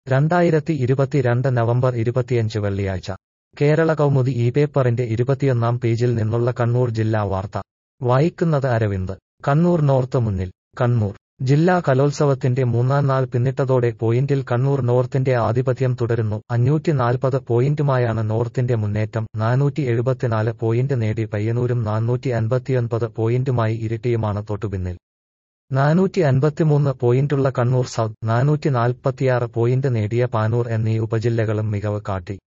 രണ്ടായിരത്തി ഇരുപത്തിരണ്ട് നവംബർ ഇരുപത്തിയഞ്ച് വെള്ളിയാഴ്ച കേരള കൗമുദി ഈ പേപ്പറിന്റെ ഇരുപത്തിയൊന്നാം പേജിൽ നിന്നുള്ള കണ്ണൂർ ജില്ലാ വാർത്ത വായിക്കുന്നത് അരവിന്ദ് കണ്ണൂർ നോർത്ത് മുന്നിൽ കണ്ണൂർ ജില്ലാ കലോത്സവത്തിന്റെ മൂന്നാം നാൾ പിന്നിട്ടതോടെ പോയിന്റിൽ കണ്ണൂർ നോർത്തിന്റെ ആധിപത്യം തുടരുന്നു അഞ്ഞൂറ്റി നാൽപ്പത് പോയിന്റുമായാണ് നോർത്തിന്റെ മുന്നേറ്റം നാനൂറ്റി എഴുപത്തിനാല് പോയിന്റ് നേടി പയ്യന്നൂരും നാനൂറ്റി അൻപത്തിയൊൻപത് പോയിന്റുമായി ഇരിട്ടിയുമാണ് തൊട്ടുപിന്നിൽ നാനൂറ്റി അൻപത്തിമൂന്ന് പോയിന്റുള്ള കണ്ണൂർ സൗത്ത് നാനൂറ്റി നാൽപ്പത്തിയാറ് പോയിന്റ് നേടിയ പാനൂർ എന്നീ ഉപജില്ലകളും മികവ് കാട്ടി